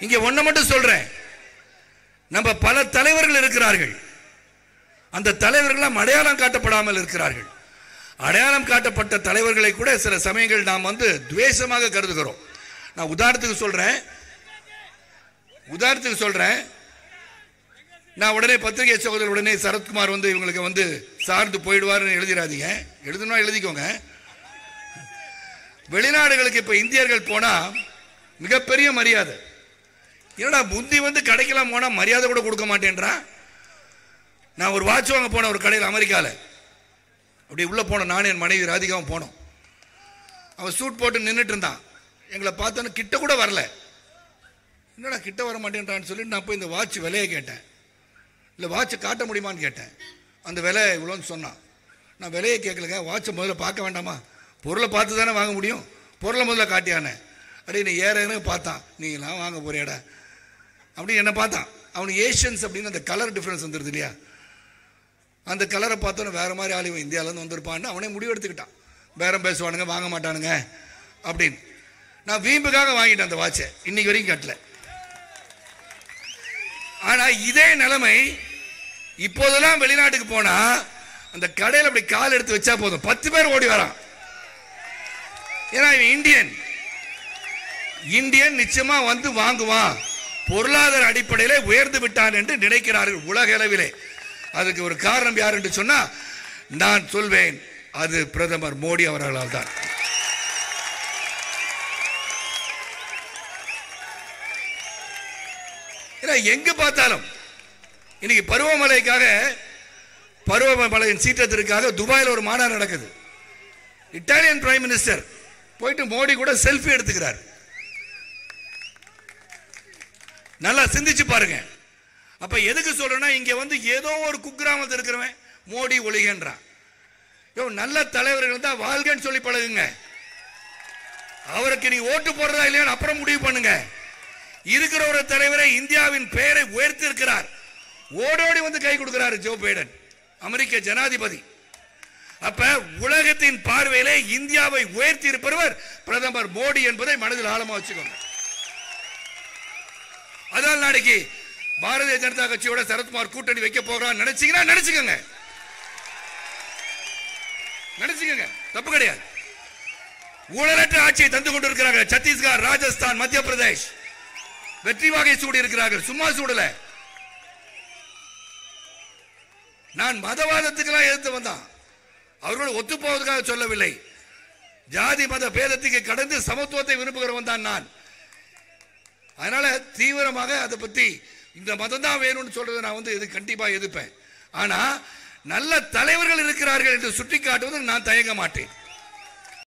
இங்க ஒண்ணு மட்டும் சொல்றேன் நம்ம பல தலைவர்கள் இருக்கிறார்கள் அந்த தலைவர்கள்லாம் அடையாளம் காட்டப்படாமல் இருக்கிறார்கள் அடையாளம் காட்டப்பட்ட தலைவர்களை கூட சில சமயங்கள் நாம் வந்து துவேஷமாக கருதுகிறோம் நான் உதாரணத்துக்கு சொல்றேன் உதாரணத்துக்கு சொல்றேன் நான் உடனே பத்திரிகை சகோதரர் உடனே சரத்குமார் வந்து இவங்களுக்கு வந்து சார்ந்து போயிடுவாருன்னு எழுதிடாதீங்க எழுதணும் எழுதிக்கோங்க வெளிநாடுகளுக்கு இப்ப இந்தியர்கள் போனா மிகப்பெரிய மரியாதை என்னடா முந்தி வந்து கடைக்கெல்லாம் போனா மரியாதை கூட கொடுக்க மாட்டேன்றான் நான் ஒரு வாட்ச் வாங்க போனேன் ஒரு கடையில் அமெரிக்கால அப்படி உள்ள போனோம் நானும் என் மனைவி ராதிகாவும் போனோம் அவன் சூட் போட்டு நின்றுட்டு இருந்தான் எங்களை பார்த்தோன்னு கிட்ட கூட வரல என்னடா கிட்ட வர மாட்டேன்றான்னு சொல்லிட்டு நான் போய் இந்த வாட்ச் விலையை கேட்டேன் இல்லை வாட்சை காட்ட முடியுமான்னு கேட்டேன் அந்த விலை இவ்வளோன்னு சொன்னான் நான் விலையை கேட்கலங்க வாட்சை முதல்ல பார்க்க வேண்டாமா பொருளை பார்த்து தானே வாங்க முடியும் பொருளை முதல்ல காட்டியானே அப்படியே நீ ஏற ஏற பார்த்தான் நீங்களாம் வாங்க போறியாடா அப்படி என்ன பார்த்தான் அவனுக்கு ஏஷியன்ஸ் அப்படின்னு அந்த கலர் டிஃப்ரென்ஸ் வந்துருது இல்லையா அந்த கலரை பார்த்தோன்னே வேற மாதிரி ஆள் இவன் இந்தியாவிலேருந்து வந்திருப்பான்னு அவனே முடிவு எடுத்துக்கிட்டான் பேரம் பேசுவானுங்க வாங்க மாட்டானுங்க அப்படின்னு நான் வீம்புக்காக வாங்கிட்டேன் அந்த வாட்சை இன்னைக்கு வரைக்கும் கட்டல ஆனா இதே நிலைமை இப்போதெல்லாம் வெளிநாட்டுக்கு போனா அந்த கடையில் அப்படி கால் எடுத்து வச்சா போதும் பத்து பேர் ஓடி வரான் ஏன்னா இவன் இந்தியன் இந்தியன் நிச்சயமா வந்து வாங்குவான் பொருளாதார அடிப்படையிலே உயர்ந்து விட்டான் என்று நினைக்கிறார்கள் உலக அளவிலே அதுக்கு ஒரு காரணம் யார் என்று சொன்னா நான் சொல்வேன் அது பிரதமர் மோடி அவர்களால் தான் ஏன்னா எங்க பார்த்தாலும் இன்னைக்கு பருவமழைக்காக பருவமழையின் சீற்றத்திற்காக துபாயில் ஒரு மாநாடு நடக்குது இட்டாலியன் பிரைம் மினிஸ்டர் போயிட்டு மோடி கூட செல்ஃபி எடுத்துக்கிறார் நல்லா சிந்திச்சு பாருங்க அப்ப எதுக்கு சொல்றேன்னா இங்க வந்து ஏதோ ஒரு குக்கிராமத்தில் இருக்கிறவன் மோடி ஒளிகின்றான் யோ நல்ல தலைவர்கள் தான் வாழ்கன்னு சொல்லி பழகுங்க அவருக்கு நீ ஓட்டு போடுறதா இல்லையான்னு அப்புறம் முடிவு பண்ணுங்க இருக்கிற ஒரு தலைவரை இந்தியாவின் பெயரை உயர்த்தி இருக்கிறார் ஓடோடி வந்து கை கொடுக்கிறார் ஜோ பைடன் அமெரிக்க ஜனாதிபதி அப்ப உலகத்தின் பார்வையிலே இந்தியாவை உயர்த்தி இருப்பவர் பிரதமர் மோடி என்பதை மனதில் ஆழமா வச்சுக்கோங்க அதனால நாளைக்கு பாரதிய ஜனதா கட்சியோட சரத்குமார் கூட்டணி வைக்க போகிறான்னு நினைச்சீங்கன்னா நினைச்சுக்கோங்க நினைச்சுக்கோங்க தப்பு கிடையாது ஊழலற்ற ஆட்சியை தந்து கொண்டிருக்கிறார்கள் சத்தீஸ்கர் ராஜஸ்தான் மத்திய பிரதேஷ் வெற்றி வாகை சூடி இருக்கிறார்கள் சும்மா சூடல நான் மதவாதத்துக்கெல்லாம் எதிர்த்து வந்தான் அவர்களோடு ஒத்து போவதற்காக சொல்லவில்லை ஜாதி மத பேதத்துக்கு கடந்து சமத்துவத்தை விரும்புகிறவன் தான் நான் அதனால தீவிரமாக அதை பத்தி இந்த மதம் தான் வேணும்னு சொல்றதை நான் வந்து இது கண்டிப்பா எதிர்ப்பேன் ஆனா நல்ல தலைவர்கள் இருக்கிறார்கள் என்று சுட்டிக்காட்டுவதற்கு நான் தயங்க மாட்டேன்